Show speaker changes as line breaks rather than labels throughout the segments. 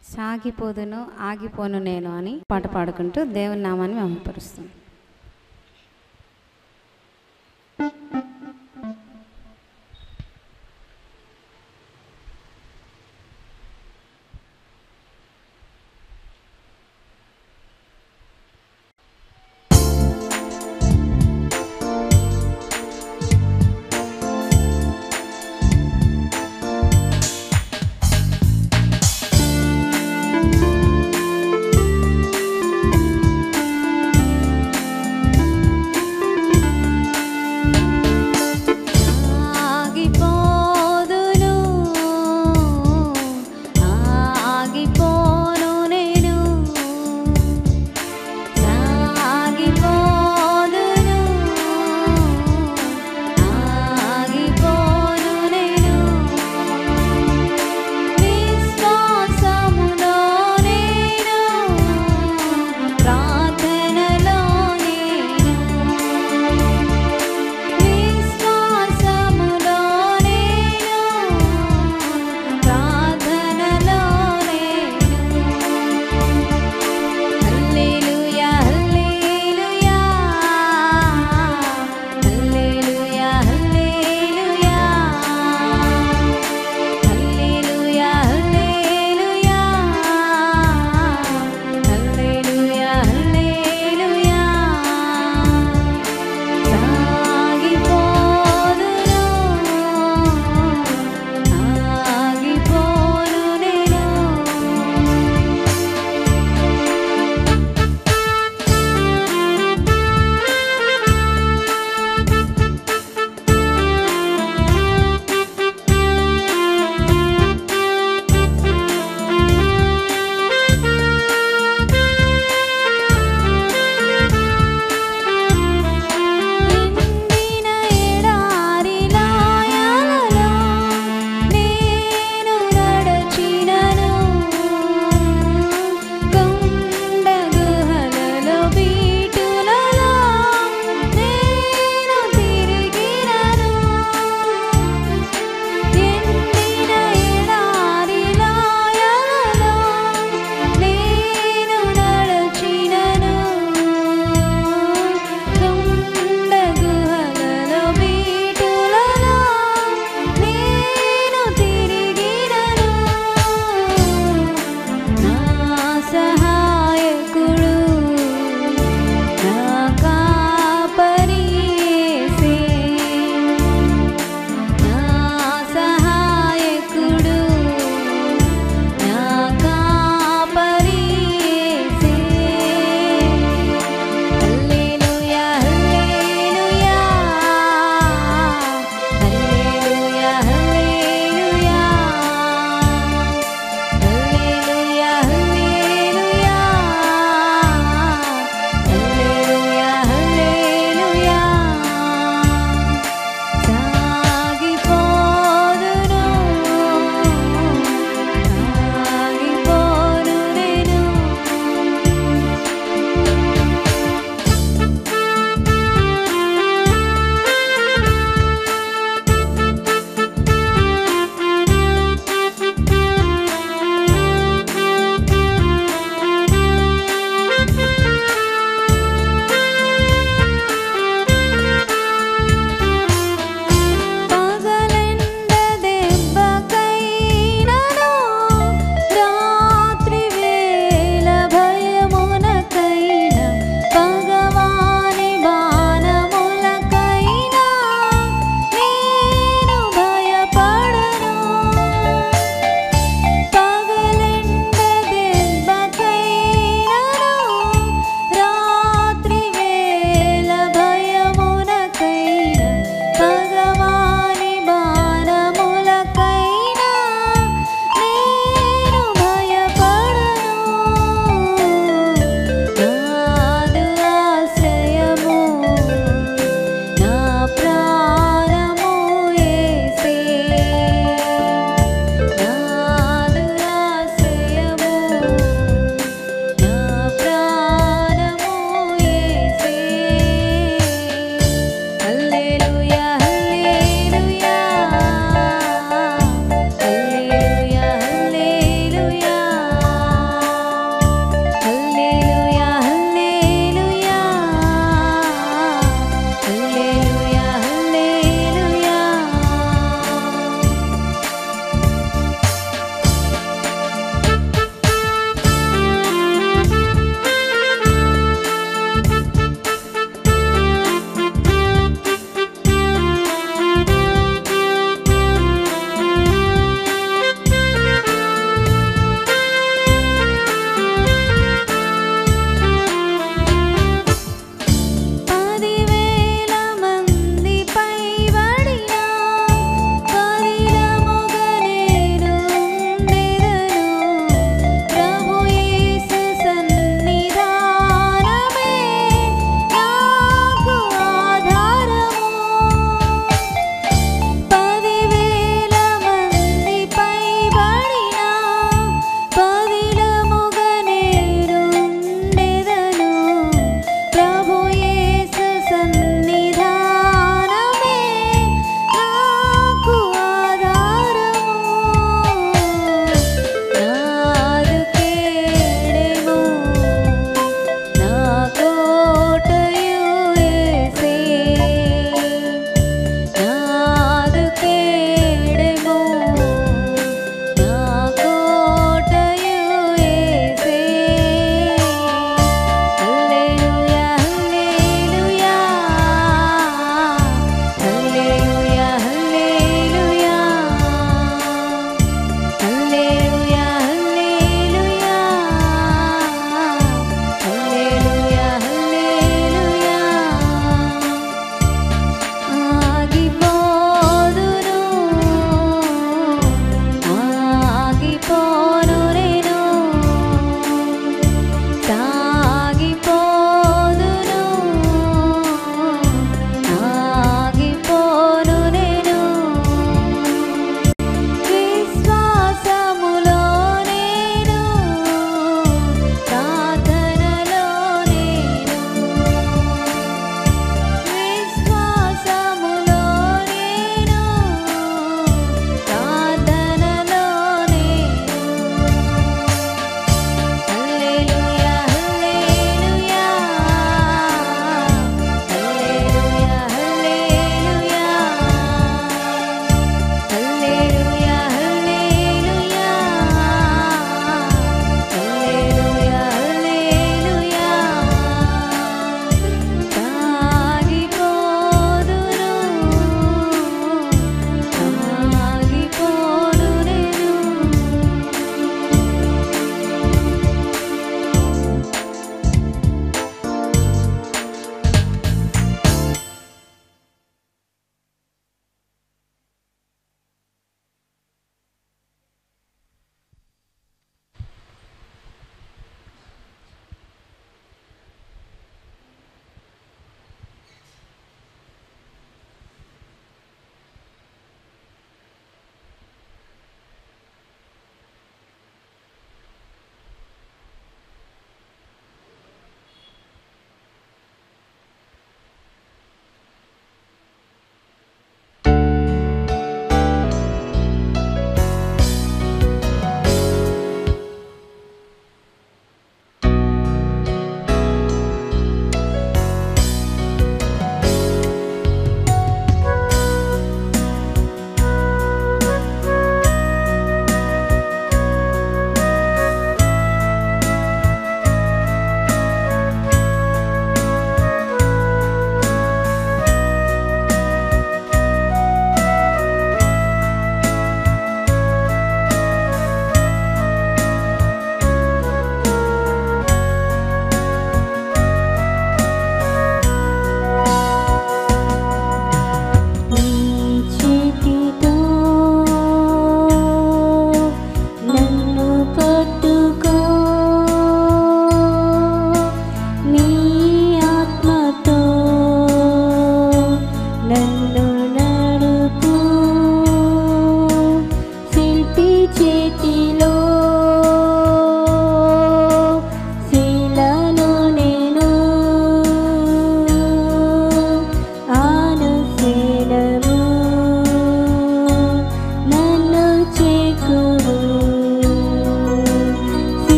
సాగిపోదును ఆగిపోను నేను అని పాట పాడుకుంటూ దేవుని నామాన్ని మహిమపరుస్తాం
ఆ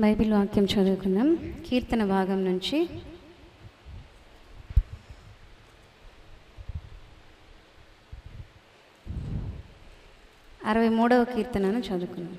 బైబిల్ వాక్యం చదువుకుందాం కీర్తన భాగం నుంచి అరవై మూడవ కీర్తనను చదువుకున్నాం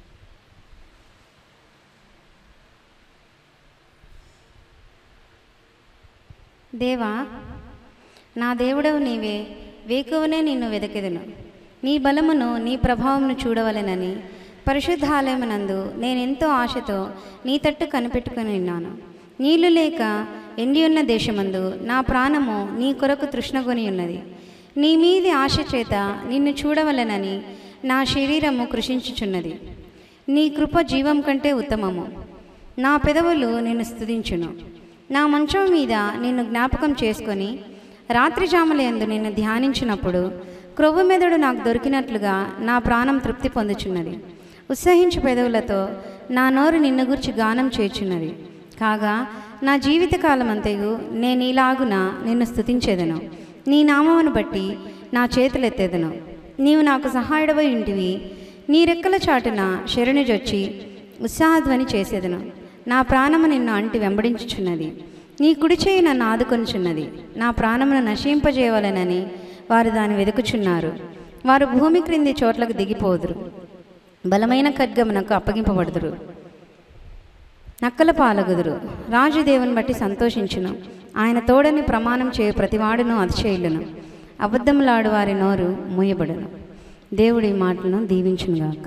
దేవా నా దేవుడవు నీవే వేకువనే నిన్ను వెదకెదను నీ బలమును నీ ప్రభావమును చూడవలెనని పరిశుద్ధాలయమునందు నేనెంతో ఆశతో నీ తట్టు కనిపెట్టుకుని ఉన్నాను నీళ్లు లేక ఎండి ఉన్న దేశమందు నా ప్రాణము నీ కొరకు తృష్ణగొని ఉన్నది నీ మీది ఆశ చేత నిన్ను చూడవలెనని నా శరీరము కృషించుచున్నది నీ కృప జీవం కంటే ఉత్తమము నా పెదవులు నిన్ను స్తుతించును నా మంచం మీద నిన్ను జ్ఞాపకం చేసుకొని రాత్రి జాములందు నిన్ను ధ్యానించినప్పుడు క్రొవ్వు మెదడు నాకు దొరికినట్లుగా నా ప్రాణం తృప్తి పొందుచున్నది ఉత్సహించు పెదవులతో నా నోరు నిన్ను గురించి గానం చేర్చున్నది కాగా నా జీవితకాలమంతయు నేను ఇలాగున నిన్ను స్తుతించేదను నీ నామమును బట్టి నా చేతులెత్తేదను నీవు నాకు సహాయుడవై ఉంటివి నీ రెక్కల చాటున శరణుజొచ్చి ఉత్సాహధ్వని చేసేదను నా ప్రాణము నిన్ను అంటి వెంబడించుచున్నది నీ కుడి చేయి నన్ను ఆదుకొనుచున్నది నా ప్రాణమును నశింపజేయవలెనని వారు దాన్ని వెతుకుచున్నారు వారు భూమి క్రింది చోట్లకు దిగిపోదురు బలమైన ఖడ్గమునకు అప్పగింపబడుదురు నక్కల పాలగుదురు రాజు దేవుని బట్టి సంతోషించును ఆయన తోడని ప్రమాణం చేయు ప్రతివాడును అతిశైలును అబద్ధములాడు వారి నోరు మూయబడును దేవుడి ఈ మాటలను దీవించునుగాక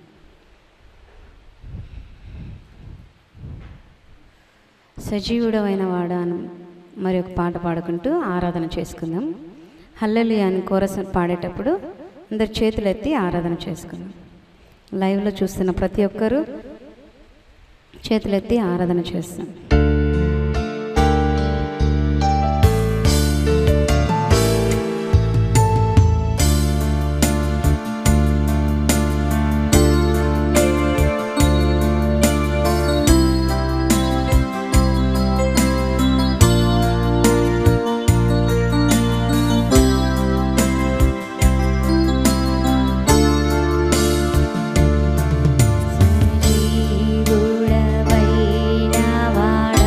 సజీవుడమైన వాడాను మరి ఒక పాట పాడుకుంటూ ఆరాధన చేసుకుందాం హల్లలి అని కోరస పాడేటప్పుడు అందరు చేతులు ఎత్తి ఆరాధన చేసుకుందాం లైవ్లో చూస్తున్న ప్రతి ఒక్కరూ చేతులెత్తి ఆరాధన చేస్తాం
జీవుడవైన వాడా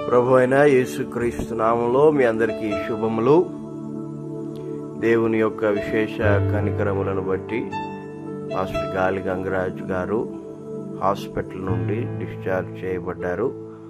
ప్రభు అయిన యేసుక్రీస్తు నామంలో మీ అందరికీ శుభములు దేవుని యొక్క విశేష కనికరములను బట్టి మాస్టర్ గాలి గంగరాజు గారు హాస్పిటల్ నుండి డిశ్చార్జ్ చేయబడ్డారు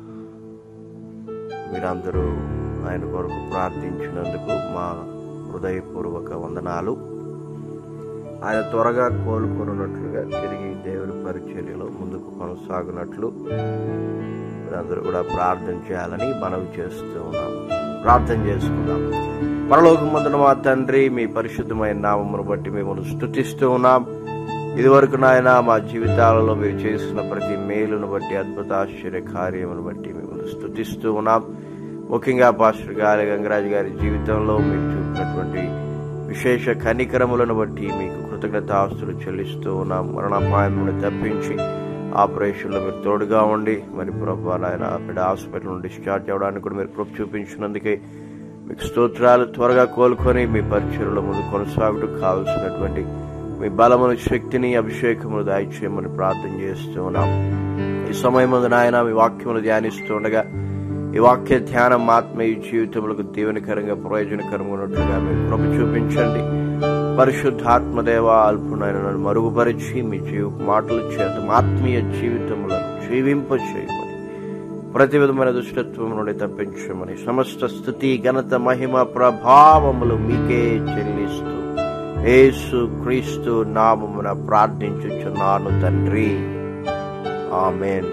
మీరందరూ ఆయన కొరకు ప్రార్థించినందుకు మా హృదయపూర్వక వందనాలు ఆయన త్వరగా కోలుకొనున్నట్లుగా తిరిగి దేవుని పరిచర్యలో ముందుకు కొనసాగునట్లు మీరందరూ కూడా ప్రార్థన చేయాలని మనవి చేస్తూ ఉన్నాం ప్రార్థన చేసుకుందాం పరలోకమందున మా తండ్రి మీ పరిశుద్ధమైన నామమును బట్టి మిమ్మల్ని స్తుతిస్తూ ఉన్నాం ఇదివరకు నాయన మా జీవితాలలో మీరు చేసిన ప్రతి మేలును బట్టి అద్భుత ఆశ్చర్య కార్యమును బట్టి మిమ్మల్ని స్తుతిస్తూ ఉన్నాం ముఖ్యంగా పాస్టర్ గాలి గంగరాజు గారి జీవితంలో మీరు చూపినటువంటి విశేష కనికరములను బట్టి మీకు కృతజ్ఞతాస్తులు చెల్లిస్తూ ఉన్నాం మరణాపాయం నుండి తప్పించి ఆపరేషన్లో మీరు తోడుగా ఉండి మరి ప్రభు నాయన బిడ్డ హాస్పిటల్ నుండి డిశ్చార్జ్ అవ్వడానికి కూడా మీరు కృప చూపించినందుకే మీకు స్తోత్రాలు త్వరగా కోలుకొని మీ పరిచయలో ముందు కొనసాగుటూ కావలసినటువంటి మీ బలమును శక్తిని అభిషేకమును దాయిచేయమని ప్రార్థన చేస్తూ ఉన్నాం ఈ సమయం ముందు నాయన మీ వాక్యమును ధ్యానిస్తూ ఉండగా ఈ వాక్య ధ్యానం ఆత్మీయ జీవితములకు దీవెనకరంగా ప్రయోజనకరంగా ఉన్నట్లుగా మీరు కృప చూపించండి పరిశుద్ధాత్మదేవ అల్పునైన నన్ను మరుగుపరిచి మీ జీవ మాటల చేత మా ఆత్మీయ జీవితములను జీవింప చేయమని ప్రతి విధమైన దుష్టత్వం నుండి తప్పించమని సమస్త స్థుతి ఘనత మహిమ ప్రభావములు మీకే చెల్లిస్తూ యేసు క్రీస్తు నామమున ప్రార్థించుచున్నాను తండ్రి ఆమెన్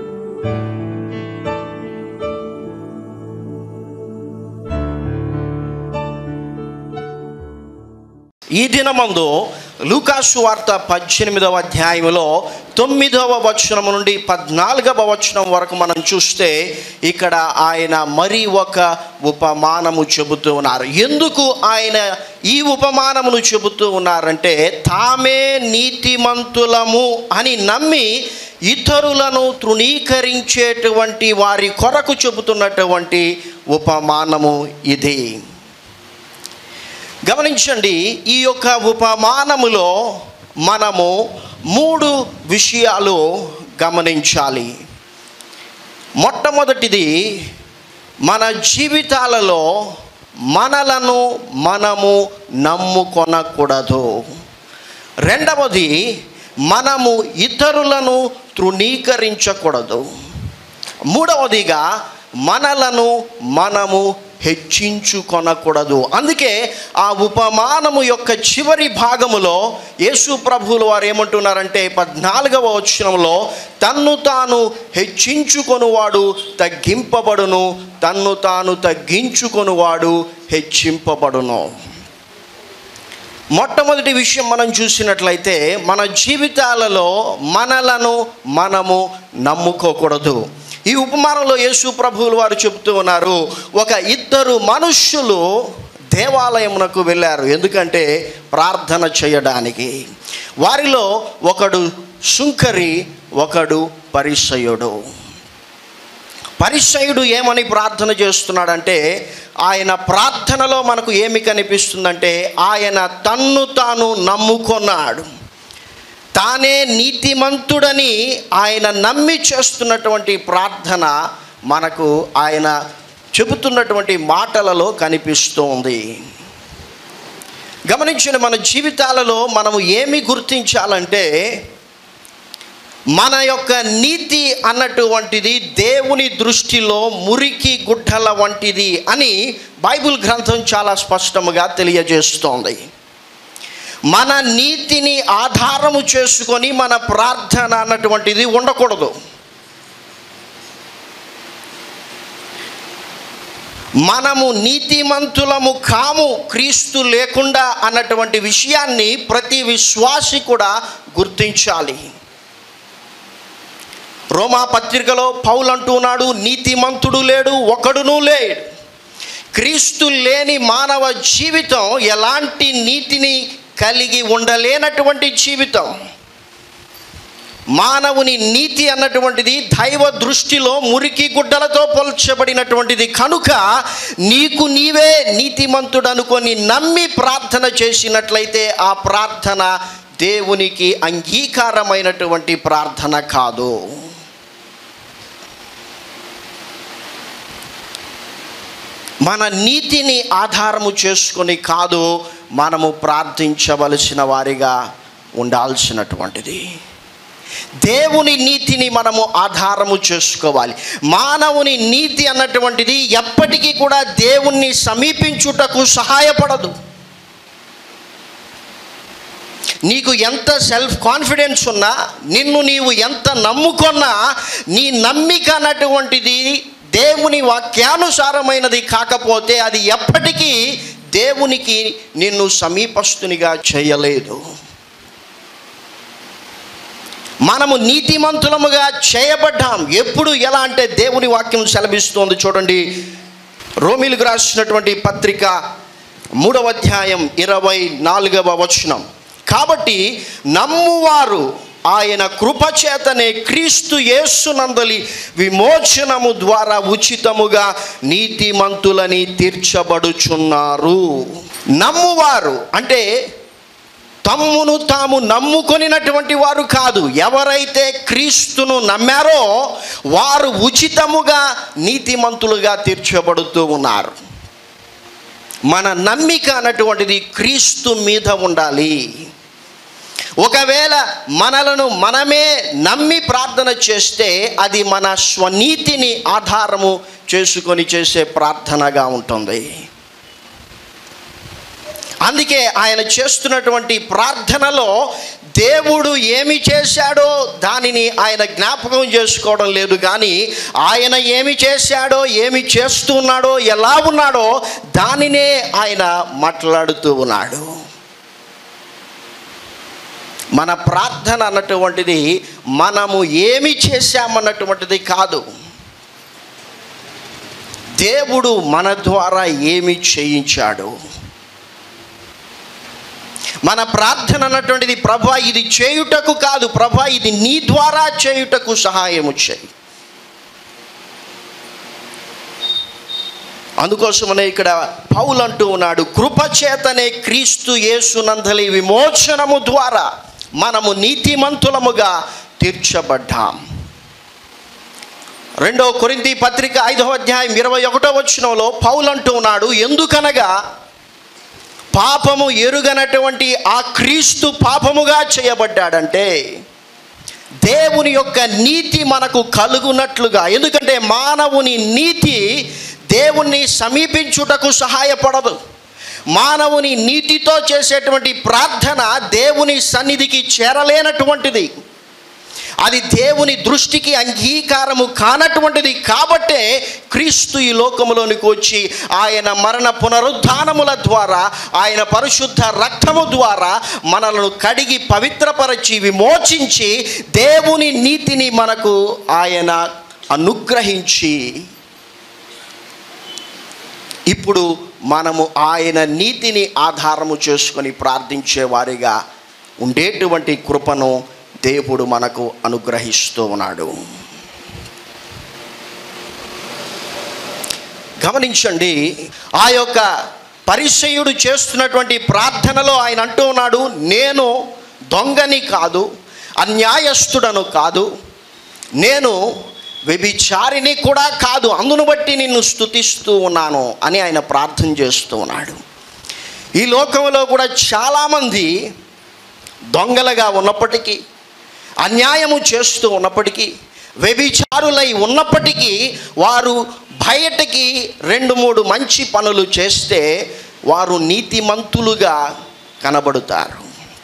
ఈ దినమందు లూకాసు వార్త పద్దెనిమిదవ అధ్యాయంలో తొమ్మిదవ వచనం నుండి పద్నాలుగవ వచనం వరకు మనం చూస్తే ఇక్కడ ఆయన మరి ఒక ఉపమానము చెబుతూ ఉన్నారు ఎందుకు ఆయన ఈ ఉపమానమును చెబుతూ ఉన్నారంటే తామే నీతిమంతులము అని నమ్మి ఇతరులను తృణీకరించేటువంటి వారి కొరకు చెబుతున్నటువంటి ఉపమానము ఇది గమనించండి ఈ యొక్క ఉపమానములో మనము మూడు విషయాలు గమనించాలి మొట్టమొదటిది మన జీవితాలలో మనలను మనము నమ్ముకొనకూడదు రెండవది మనము ఇతరులను తృణీకరించకూడదు మూడవదిగా మనలను మనము హెచ్చించుకొనకూడదు అందుకే ఆ ఉపమానము యొక్క చివరి భాగములో యేసు ప్రభువులు వారు ఏమంటున్నారంటే పద్నాలుగవ వచనంలో తన్ను తాను హెచ్చించుకొనువాడు తగ్గింపబడును తన్ను తాను తగ్గించుకొనువాడు హెచ్చింపబడును మొట్టమొదటి విషయం మనం చూసినట్లయితే మన జీవితాలలో మనలను మనము నమ్ముకోకూడదు ఈ ఉపమానంలో యేసు ప్రభువులు వారు చెబుతూ ఉన్నారు ఒక ఇద్దరు మనుష్యులు దేవాలయమునకు వెళ్ళారు ఎందుకంటే ప్రార్థన చేయడానికి వారిలో ఒకడు శుంకరి ఒకడు పరిసయుడు పరిసయుడు ఏమని ప్రార్థన చేస్తున్నాడంటే ఆయన ప్రార్థనలో మనకు ఏమి కనిపిస్తుందంటే ఆయన తన్ను తాను నమ్ముకొన్నాడు తానే నీతిమంతుడని ఆయన నమ్మి చేస్తున్నటువంటి ప్రార్థన మనకు ఆయన చెబుతున్నటువంటి మాటలలో కనిపిస్తోంది గమనించిన మన జీవితాలలో మనము ఏమి గుర్తించాలంటే మన యొక్క నీతి అన్నటువంటిది దేవుని దృష్టిలో మురికి గుడ్డల వంటిది అని బైబిల్ గ్రంథం చాలా స్పష్టముగా తెలియజేస్తోంది మన నీతిని ఆధారము చేసుకొని మన ప్రార్థన అన్నటువంటిది ఉండకూడదు మనము నీతిమంతులము కాము క్రీస్తు లేకుండా అన్నటువంటి విషయాన్ని ప్రతి విశ్వాసి కూడా గుర్తించాలి రోమా పత్రికలో పౌలు అంటున్నాడు నీతిమంతుడు లేడు ఒకడునూ లేడు క్రీస్తు లేని మానవ జీవితం ఎలాంటి నీతిని కలిగి ఉండలేనటువంటి జీవితం మానవుని నీతి అన్నటువంటిది దైవ దృష్టిలో మురికి గుడ్డలతో పోల్చబడినటువంటిది కనుక నీకు నీవే నీతిమంతుడు అనుకొని నమ్మి ప్రార్థన చేసినట్లయితే ఆ ప్రార్థన దేవునికి అంగీకారమైనటువంటి ప్రార్థన కాదు మన నీతిని ఆధారము చేసుకొని కాదు మనము ప్రార్థించవలసిన వారిగా ఉండాల్సినటువంటిది దేవుని నీతిని మనము ఆధారము చేసుకోవాలి మానవుని నీతి అన్నటువంటిది ఎప్పటికీ కూడా దేవుణ్ణి సమీపించుటకు సహాయపడదు నీకు ఎంత సెల్ఫ్ కాన్ఫిడెన్స్ ఉన్నా నిన్ను నీవు ఎంత నమ్ముకున్నా నీ నమ్మిక అన్నటువంటిది దేవుని వాక్యానుసారమైనది కాకపోతే అది ఎప్పటికీ దేవునికి నిన్ను సమీపస్తునిగా చేయలేదు మనము నీతిమంతులముగా చేయబడ్డాం ఎప్పుడు ఎలా అంటే దేవుని వాక్యం సెలవిస్తోంది చూడండి రోమిలకు రాసినటువంటి పత్రిక మూడవ అధ్యాయం ఇరవై నాలుగవ వచనం కాబట్టి నమ్మువారు ఆయన కృపచేతనే క్రీస్తు యేసునందలి విమోచనము ద్వారా ఉచితముగా నీతిమంతులని తీర్చబడుచున్నారు నమ్మువారు అంటే తమ్మును తాము నమ్ముకొనినటువంటి వారు కాదు ఎవరైతే క్రీస్తును నమ్మారో వారు ఉచితముగా నీతిమంతులుగా తీర్చబడుతూ ఉన్నారు మన నమ్మిక అన్నటువంటిది క్రీస్తు మీద ఉండాలి ఒకవేళ మనలను మనమే నమ్మి ప్రార్థన చేస్తే అది మన స్వనీతిని ఆధారము చేసుకొని చేసే ప్రార్థనగా ఉంటుంది అందుకే ఆయన చేస్తున్నటువంటి ప్రార్థనలో దేవుడు ఏమి చేశాడో దానిని ఆయన జ్ఞాపకం చేసుకోవడం లేదు కానీ ఆయన ఏమి చేశాడో ఏమి చేస్తున్నాడో ఎలా ఉన్నాడో దానినే ఆయన మాట్లాడుతూ ఉన్నాడు మన ప్రార్థన అన్నటువంటిది మనము ఏమి చేశామన్నటువంటిది కాదు దేవుడు మన ద్వారా ఏమి చేయించాడు మన ప్రార్థన అన్నటువంటిది ప్రభా ఇది చేయుటకు కాదు ప్రభా ఇది నీ ద్వారా చేయుటకు సహాయము చేయి అందుకోసమనే ఇక్కడ పౌలు అంటూ ఉన్నాడు కృపచేతనే క్రీస్తు యేసునందలి విమోచనము ద్వారా మనము నీతిమంతులముగా తీర్చబడ్డాం రెండో కొరింది పత్రిక ఐదవ అధ్యాయం ఇరవై ఒకటో వచనంలో పౌలు అంటూ ఉన్నాడు ఎందుకనగా పాపము ఎరుగనటువంటి ఆ క్రీస్తు పాపముగా చేయబడ్డాడంటే దేవుని యొక్క నీతి మనకు కలుగునట్లుగా ఎందుకంటే మానవుని నీతి దేవుణ్ణి సమీపించుటకు సహాయపడదు మానవుని నీతితో చేసేటువంటి ప్రార్థన దేవుని సన్నిధికి చేరలేనటువంటిది అది దేవుని దృష్టికి అంగీకారము కానటువంటిది కాబట్టే క్రీస్తు ఈ లోకములోనికి వచ్చి ఆయన మరణ పునరుద్ధానముల ద్వారా ఆయన పరిశుద్ధ రక్తము ద్వారా మనలను కడిగి పవిత్రపరచి విమోచించి దేవుని నీతిని మనకు ఆయన అనుగ్రహించి ఇప్పుడు మనము ఆయన నీతిని ఆధారము చేసుకొని ప్రార్థించే వారిగా ఉండేటువంటి కృపను దేవుడు మనకు అనుగ్రహిస్తూ ఉన్నాడు గమనించండి ఆ యొక్క పరిచయుడు చేస్తున్నటువంటి ప్రార్థనలో ఆయన అంటూ ఉన్నాడు నేను దొంగని కాదు అన్యాయస్తుడను కాదు నేను వ్యభిచారిని కూడా కాదు అందును బట్టి నిన్ను స్తుతిస్తూ ఉన్నాను అని ఆయన ప్రార్థన చేస్తూ ఉన్నాడు ఈ లోకంలో కూడా చాలామంది దొంగలుగా ఉన్నప్పటికీ అన్యాయము చేస్తూ ఉన్నప్పటికీ వ్యభిచారులై ఉన్నప్పటికీ వారు బయటకి రెండు మూడు మంచి పనులు చేస్తే వారు నీతిమంతులుగా కనబడుతారు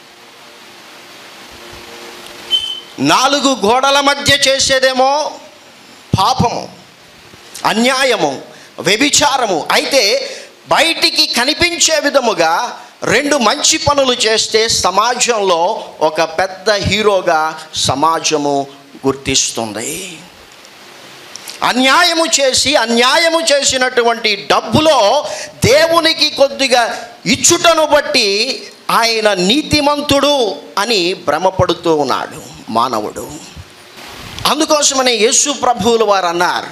నాలుగు గోడల మధ్య చేసేదేమో పాపము అన్యాయము వ్యభిచారము అయితే బయటికి కనిపించే విధముగా రెండు మంచి పనులు చేస్తే సమాజంలో ఒక పెద్ద హీరోగా సమాజము గుర్తిస్తుంది అన్యాయము చేసి అన్యాయము చేసినటువంటి డబ్బులో దేవునికి కొద్దిగా ఇచ్చుటను బట్టి ఆయన నీతిమంతుడు అని భ్రమపడుతూ ఉన్నాడు మానవుడు అందుకోసమనే యేసు ప్రభువులు వారు అన్నారు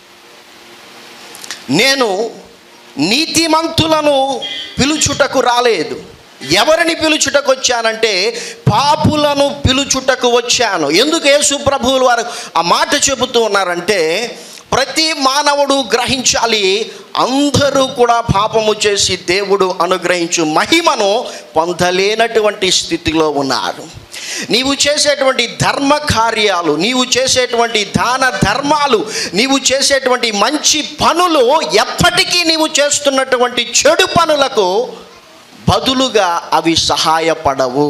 నేను నీతిమంతులను పిలుచుటకు రాలేదు ఎవరిని పిలుచుటకు వచ్చానంటే పాపులను పిలుచుటకు వచ్చాను ఎందుకు యేసు ప్రభువులు వారు ఆ మాట చెబుతూ ఉన్నారంటే ప్రతి మానవుడు గ్రహించాలి అందరూ కూడా పాపము చేసి దేవుడు అనుగ్రహించు మహిమను పొందలేనటువంటి స్థితిలో ఉన్నారు నీవు చేసేటువంటి ధర్మ కార్యాలు నీవు చేసేటువంటి దాన ధర్మాలు నీవు చేసేటువంటి మంచి పనులు ఎప్పటికీ నీవు చేస్తున్నటువంటి చెడు పనులకు బదులుగా అవి సహాయపడవు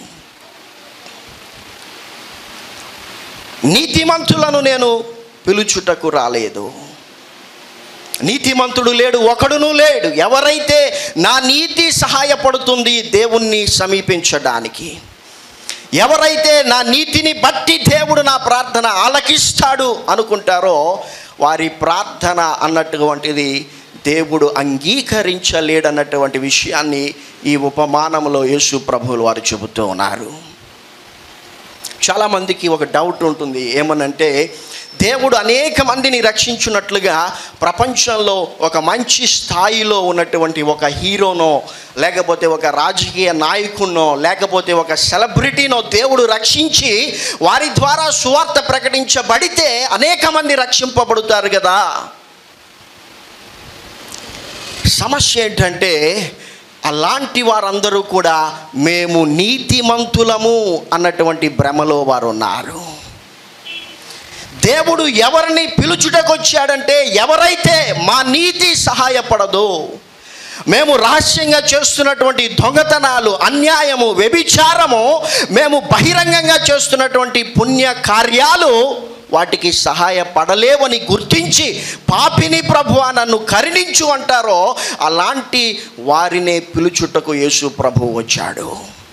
నీతిమంతులను నేను పిలుచుటకు రాలేదు నీతిమంతుడు లేడు ఒకడును లేడు ఎవరైతే నా నీతి సహాయపడుతుంది దేవుణ్ణి సమీపించడానికి ఎవరైతే నా నీతిని బట్టి దేవుడు నా ప్రార్థన ఆలకిస్తాడు అనుకుంటారో వారి ప్రార్థన అన్నటువంటిది దేవుడు అంగీకరించలేడన్నటువంటి విషయాన్ని ఈ ఉపమానంలో యేసు ప్రభువులు వారు చెబుతూ ఉన్నారు చాలామందికి ఒక డౌట్ ఉంటుంది ఏమనంటే దేవుడు అనేక మందిని రక్షించున్నట్లుగా ప్రపంచంలో ఒక మంచి స్థాయిలో ఉన్నటువంటి ఒక హీరోనో లేకపోతే ఒక రాజకీయ నాయకుడినో లేకపోతే ఒక సెలబ్రిటీనో దేవుడు రక్షించి వారి ద్వారా సువార్త ప్రకటించబడితే అనేక మంది రక్షింపబడుతారు కదా సమస్య ఏంటంటే అలాంటి వారందరూ కూడా మేము నీతిమంతులము అన్నటువంటి భ్రమలో వారు ఉన్నారు దేవుడు ఎవరిని పిలుచుటకొచ్చాడంటే ఎవరైతే మా నీతి సహాయపడదు మేము రహస్యంగా చేస్తున్నటువంటి దొంగతనాలు అన్యాయము వ్యభిచారము మేము బహిరంగంగా చేస్తున్నటువంటి పుణ్య కార్యాలు వాటికి సహాయపడలేవని గుర్తించి పాపిని ప్రభువా నన్ను కరుణించు అంటారో అలాంటి వారినే పిలుచుటకు యేసు ప్రభు వచ్చాడు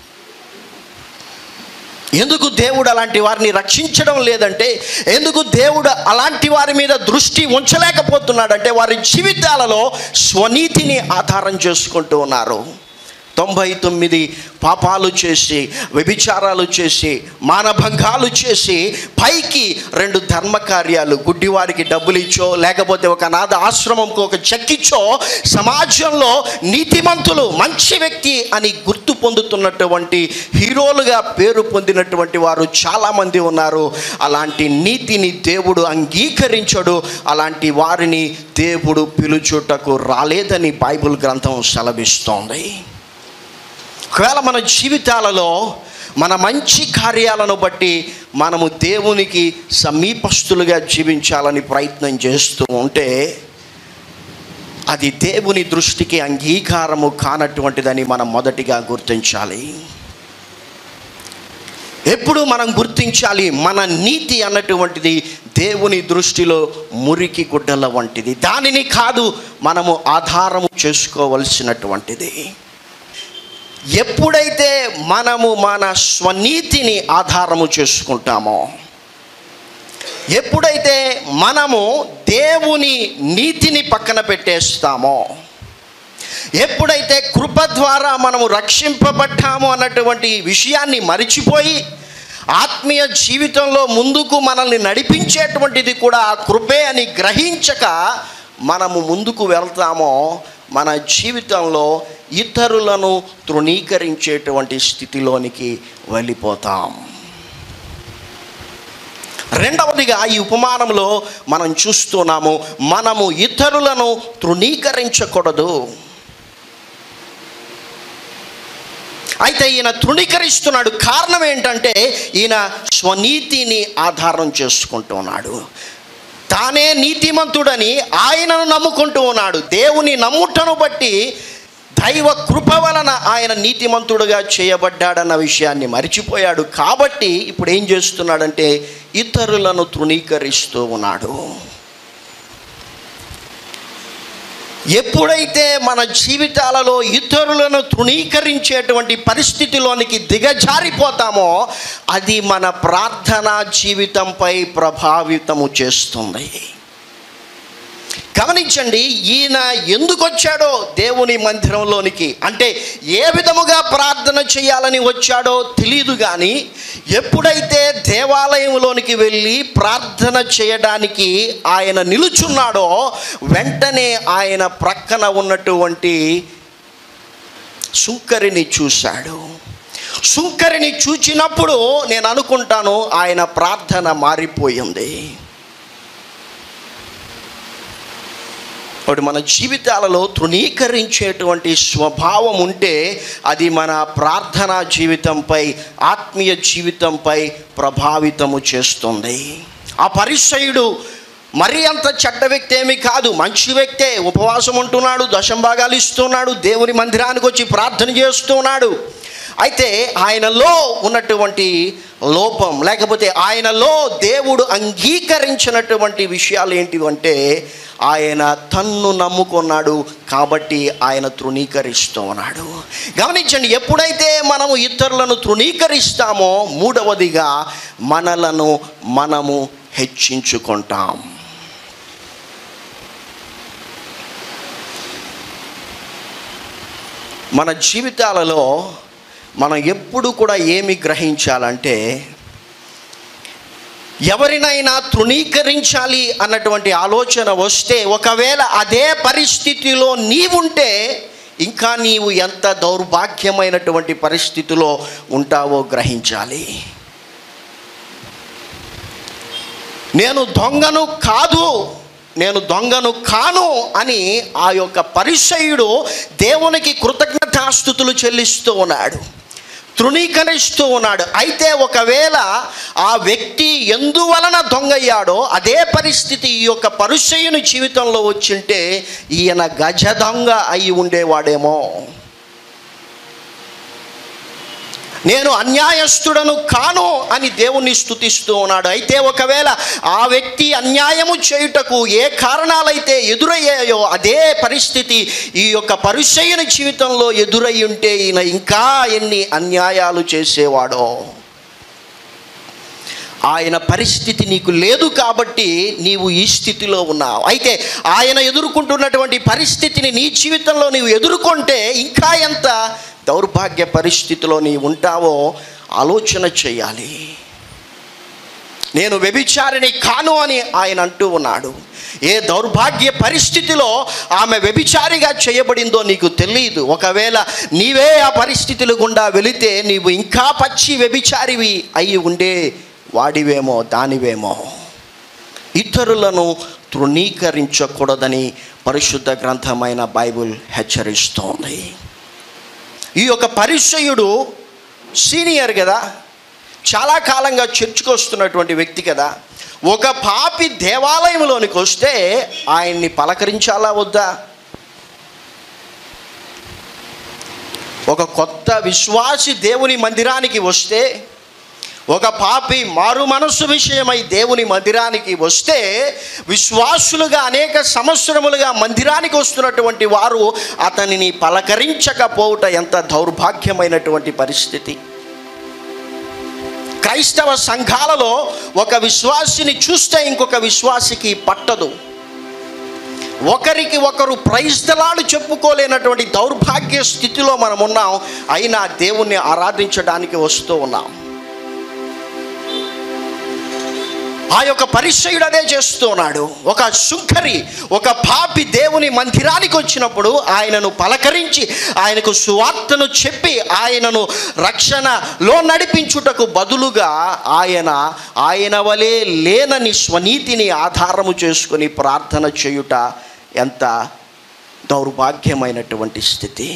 ఎందుకు దేవుడు అలాంటి వారిని రక్షించడం లేదంటే ఎందుకు దేవుడు అలాంటి వారి మీద దృష్టి ఉంచలేకపోతున్నాడంటే వారి జీవితాలలో స్వనీతిని ఆధారం చేసుకుంటూ ఉన్నారు తొంభై తొమ్మిది పాపాలు చేసి వ్యభిచారాలు చేసి మానభంగాలు చేసి పైకి రెండు ధర్మకార్యాలు గుడ్డివారికి డబ్బులు ఇచ్చో లేకపోతే ఒక అనాథ ఆశ్రమంకు ఒక చెక్కిచ్చో సమాజంలో నీతిమంతులు మంచి వ్యక్తి అని గుర్తు పొందుతున్నటువంటి హీరోలుగా పేరు పొందినటువంటి వారు చాలామంది ఉన్నారు అలాంటి నీతిని దేవుడు అంగీకరించడు అలాంటి వారిని దేవుడు పిలుచుటకు రాలేదని బైబిల్ గ్రంథం సెలవిస్తోంది ఒకవేళ మన జీవితాలలో మన మంచి కార్యాలను బట్టి మనము దేవునికి సమీపస్తులుగా జీవించాలని ప్రయత్నం చేస్తూ ఉంటే అది దేవుని దృష్టికి అంగీకారము కానటువంటిదని మనం మొదటిగా గుర్తించాలి ఎప్పుడు మనం గుర్తించాలి మన నీతి అన్నటువంటిది దేవుని దృష్టిలో మురికి గుడ్డల వంటిది దానిని కాదు మనము ఆధారము చేసుకోవలసినటువంటిది ఎప్పుడైతే మనము మన స్వనీతిని ఆధారము చేసుకుంటామో ఎప్పుడైతే మనము దేవుని నీతిని పక్కన పెట్టేస్తామో ఎప్పుడైతే కృప ద్వారా మనము రక్షింపబడ్డాము అన్నటువంటి విషయాన్ని మరిచిపోయి ఆత్మీయ జీవితంలో ముందుకు మనల్ని నడిపించేటువంటిది కూడా ఆ కృపే అని గ్రహించక మనము ముందుకు వెళ్తామో మన జీవితంలో ఇతరులను తృణీకరించేటువంటి స్థితిలోనికి వెళ్ళిపోతాం రెండవదిగా ఈ ఉపమానంలో మనం చూస్తున్నాము మనము ఇతరులను తృణీకరించకూడదు అయితే ఈయన తృణీకరిస్తున్నాడు కారణం ఏంటంటే ఈయన స్వనీతిని ఆధారం చేసుకుంటున్నాడు తానే నీతిమంతుడని ఆయనను నమ్ముకుంటూ ఉన్నాడు దేవుని నమ్ముటను బట్టి దైవ కృప వలన ఆయన నీతిమంతుడుగా చేయబడ్డాడన్న విషయాన్ని మరిచిపోయాడు కాబట్టి ఇప్పుడు ఏం చేస్తున్నాడంటే ఇతరులను తృణీకరిస్తూ ఉన్నాడు ఎప్పుడైతే మన జీవితాలలో ఇతరులను తృణీకరించేటువంటి పరిస్థితిలోనికి దిగజారిపోతామో అది మన ప్రార్థనా జీవితంపై ప్రభావితము చేస్తుంది గమనించండి ఈయన ఎందుకు వచ్చాడో దేవుని మందిరంలోనికి అంటే ఏ విధముగా ప్రార్థన చేయాలని వచ్చాడో తెలియదు కానీ ఎప్పుడైతే దేవాలయంలోనికి వెళ్ళి ప్రార్థన చేయడానికి ఆయన నిలుచున్నాడో వెంటనే ఆయన ప్రక్కన ఉన్నటువంటి సుంకరిని చూశాడు సుంకరిని చూచినప్పుడు నేను అనుకుంటాను ఆయన ప్రార్థన మారిపోయింది ఇప్పుడు మన జీవితాలలో తృణీకరించేటువంటి స్వభావం ఉంటే అది మన ప్రార్థనా జీవితంపై ఆత్మీయ జీవితంపై ప్రభావితము చేస్తుంది ఆ పరిసయుడు మరీ అంత చెడ్డ వ్యక్తి ఏమీ కాదు మంచి వ్యక్తే ఉపవాసం ఉంటున్నాడు దశంభాగాలు ఇస్తున్నాడు దేవుని మందిరానికి వచ్చి ప్రార్థన చేస్తున్నాడు అయితే ఆయనలో ఉన్నటువంటి లోపం లేకపోతే ఆయనలో దేవుడు అంగీకరించినటువంటి విషయాలు ఏంటివంటే ఆయన తన్ను నమ్ముకున్నాడు కాబట్టి ఆయన తృణీకరిస్తూ ఉన్నాడు గమనించండి ఎప్పుడైతే మనము ఇతరులను తృణీకరిస్తామో మూడవదిగా మనలను మనము హెచ్చించుకుంటాం మన జీవితాలలో మనం ఎప్పుడు కూడా ఏమి గ్రహించాలంటే ఎవరినైనా తృణీకరించాలి అన్నటువంటి ఆలోచన వస్తే ఒకవేళ అదే పరిస్థితిలో నీవుంటే ఇంకా నీవు ఎంత దౌర్భాగ్యమైనటువంటి పరిస్థితిలో ఉంటావో గ్రహించాలి నేను దొంగను కాదు నేను దొంగను కాను అని ఆ యొక్క పరిసయుడు దేవునికి కృతజ్ఞతాస్థుతులు చెల్లిస్తూ ఉన్నాడు తృణీకరిస్తూ ఉన్నాడు అయితే ఒకవేళ ఆ వ్యక్తి ఎందువలన దొంగయ్యాడో అదే పరిస్థితి ఈ యొక్క పరుషయుని జీవితంలో వచ్చింటే ఈయన గజ దొంగ అయి ఉండేవాడేమో నేను అన్యాయస్తుడను కాను అని దేవుణ్ణి స్తుతిస్తూ ఉన్నాడు అయితే ఒకవేళ ఆ వ్యక్తి అన్యాయము చేయుటకు ఏ కారణాలైతే ఎదురయ్యాయో అదే పరిస్థితి ఈ యొక్క పరిచయన జీవితంలో ఎదురై ఉంటే ఈయన ఇంకా ఎన్ని అన్యాయాలు చేసేవాడో ఆయన పరిస్థితి నీకు లేదు కాబట్టి నీవు ఈ స్థితిలో ఉన్నావు అయితే ఆయన ఎదుర్కొంటున్నటువంటి పరిస్థితిని నీ జీవితంలో నీవు ఎదుర్కొంటే ఇంకా ఎంత దౌర్భాగ్య పరిస్థితిలో నీవు ఉంటావో ఆలోచన చేయాలి నేను వ్యభిచారిని కాను అని ఆయన అంటూ ఉన్నాడు ఏ దౌర్భాగ్య పరిస్థితిలో ఆమె వ్యభిచారిగా చేయబడిందో నీకు తెలియదు ఒకవేళ నీవే ఆ పరిస్థితుల గుండా వెళితే నీవు ఇంకా పచ్చి వ్యభిచారివి అయి ఉండే వాడివేమో దానివేమో ఇతరులను తృణీకరించకూడదని పరిశుద్ధ గ్రంథమైన బైబుల్ హెచ్చరిస్తోంది ఈ యొక్క పరిచయుడు సీనియర్ కదా చాలా కాలంగా చర్చకు వస్తున్నటువంటి వ్యక్తి కదా ఒక పాపి దేవాలయంలోనికి వస్తే ఆయన్ని పలకరించాలా వద్దా ఒక కొత్త విశ్వాసి దేవుని మందిరానికి వస్తే ఒక పాపి మారు మనస్సు విషయమై దేవుని మందిరానికి వస్తే విశ్వాసులుగా అనేక సంవత్సరములుగా మందిరానికి వస్తున్నటువంటి వారు అతనిని పలకరించకపోవుట ఎంత దౌర్భాగ్యమైనటువంటి పరిస్థితి క్రైస్తవ సంఘాలలో ఒక విశ్వాసిని చూస్తే ఇంకొక విశ్వాసికి పట్టదు ఒకరికి ఒకరు ప్రైస్తలాలు చెప్పుకోలేనటువంటి దౌర్భాగ్య స్థితిలో మనం ఉన్నాం అయినా దేవుణ్ణి ఆరాధించడానికి వస్తూ ఉన్నాం ఆ యొక్క పరిచయుడు అదే చేస్తూ ఉన్నాడు ఒక సుంకరి ఒక పాపి దేవుని మందిరానికి వచ్చినప్పుడు ఆయనను పలకరించి ఆయనకు సువార్తను చెప్పి ఆయనను రక్షణలో నడిపించుటకు బదులుగా ఆయన ఆయన వలె లేనని స్వనీతిని ఆధారము చేసుకొని ప్రార్థన చేయుట ఎంత దౌర్భాగ్యమైనటువంటి స్థితి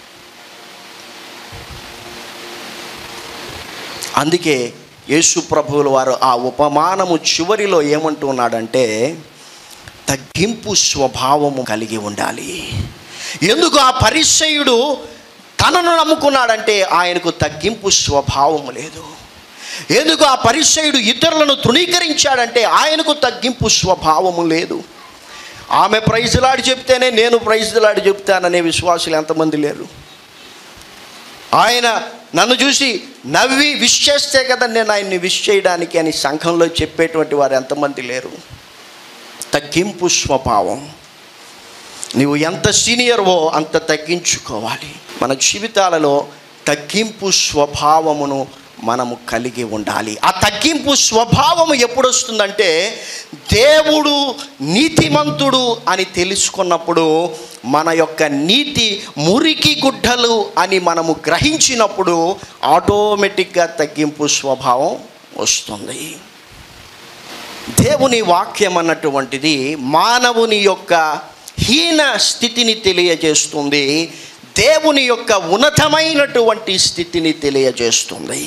అందుకే యేసు ప్రభువుల వారు ఆ ఉపమానము చివరిలో ఏమంటున్నాడంటే తగ్గింపు స్వభావము కలిగి ఉండాలి ఎందుకు ఆ పరిచయుడు తనను నమ్ముకున్నాడంటే ఆయనకు తగ్గింపు స్వభావము లేదు ఎందుకు ఆ పరిచయుడు ఇతరులను తృణీకరించాడంటే ఆయనకు తగ్గింపు స్వభావము లేదు ఆమె ప్రైజులాడి చెప్తేనే నేను ప్రైజులాడి చెప్తాననే విశ్వాసులు ఎంతమంది లేరు ఆయన నన్ను చూసి నవ్వి విష్ చేస్తే కదా నేను ఆయన్ని విష్ చేయడానికి అని సంఘంలో చెప్పేటువంటి వారు ఎంతమంది లేరు తగ్గింపు స్వభావం నీవు ఎంత సీనియర్వో అంత తగ్గించుకోవాలి మన జీవితాలలో తగ్గింపు స్వభావమును మనము కలిగి ఉండాలి ఆ తగ్గింపు స్వభావము ఎప్పుడు వస్తుందంటే దేవుడు నీతిమంతుడు అని తెలుసుకున్నప్పుడు మన యొక్క నీతి మురికి గుడ్డలు అని మనము గ్రహించినప్పుడు ఆటోమేటిక్గా తగ్గింపు స్వభావం వస్తుంది దేవుని వాక్యం అన్నటువంటిది మానవుని యొక్క హీన స్థితిని తెలియజేస్తుంది దేవుని యొక్క ఉన్నతమైనటువంటి స్థితిని తెలియజేస్తుంది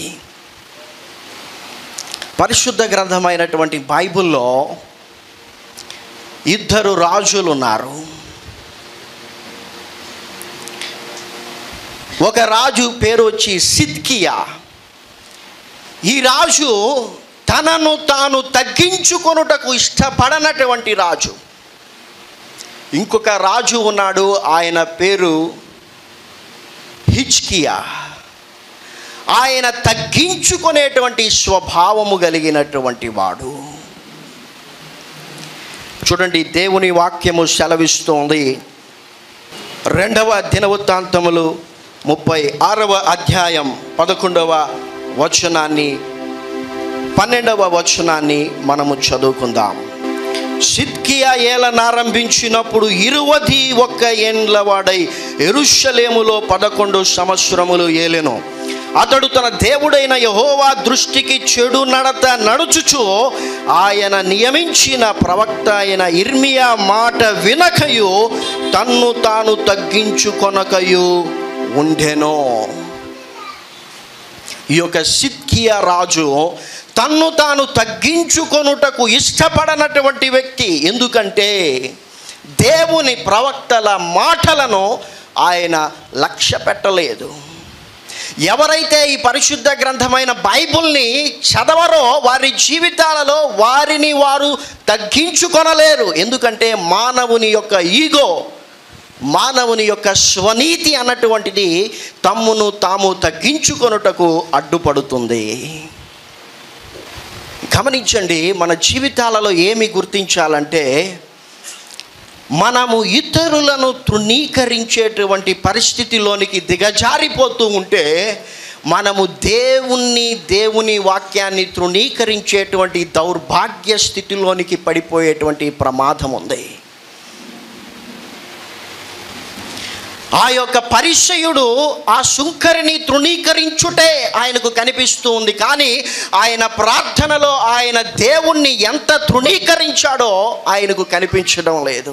పరిశుద్ధ గ్రంథమైనటువంటి బైబిల్లో ఇద్దరు రాజులు ఉన్నారు ఒక రాజు పేరు వచ్చి సిద్కియా ఈ రాజు తనను తాను తగ్గించుకొనుటకు ఇష్టపడనటువంటి రాజు ఇంకొక రాజు ఉన్నాడు ఆయన పేరు హిచ్కియా ఆయన తగ్గించుకునేటువంటి స్వభావము కలిగినటువంటి వాడు చూడండి దేవుని వాక్యము సెలవిస్తోంది రెండవ దినవృత్తాంతములు ముప్పై ఆరవ అధ్యాయం పదకొండవ వచనాన్ని పన్నెండవ వచనాన్ని మనము చదువుకుందాం సిద్కియా ఏలనారంభించినప్పుడు ఇరువది ఒక్క ఏండ్ల వాడై ఎరుషలేములో పదకొండు సంవత్సరములు ఏలెను అతడు తన దేవుడైన యహోవా దృష్టికి చెడు నడత నడుచుచు ఆయన నియమించిన ప్రవక్త అయిన ఇర్మియా మాట వినకయు తన్ను తాను తగ్గించుకొనకయు ఉండెను ఈ యొక్క సిద్కియా రాజు తన్ను తాను తగ్గించుకొనుటకు ఇష్టపడనటువంటి వ్యక్తి ఎందుకంటే దేవుని ప్రవక్తల మాటలను ఆయన లక్ష్య పెట్టలేదు ఎవరైతే ఈ పరిశుద్ధ గ్రంథమైన బైబిల్ని చదవరో వారి జీవితాలలో వారిని వారు తగ్గించుకొనలేరు ఎందుకంటే మానవుని యొక్క ఈగో మానవుని యొక్క స్వనీతి అన్నటువంటిది తమ్మును తాము తగ్గించుకొనుటకు అడ్డుపడుతుంది గమనించండి మన జీవితాలలో ఏమి గుర్తించాలంటే మనము ఇతరులను తృణీకరించేటువంటి పరిస్థితిలోనికి దిగజారిపోతూ ఉంటే మనము దేవుణ్ణి దేవుని వాక్యాన్ని తృణీకరించేటువంటి దౌర్భాగ్య స్థితిలోనికి పడిపోయేటువంటి ప్రమాదం ఉంది ఆ యొక్క పరిచయుడు ఆ సుంకరిని తృణీకరించుటే ఆయనకు కనిపిస్తూ ఉంది కానీ ఆయన ప్రార్థనలో ఆయన దేవుణ్ణి ఎంత తృణీకరించాడో ఆయనకు కనిపించడం లేదు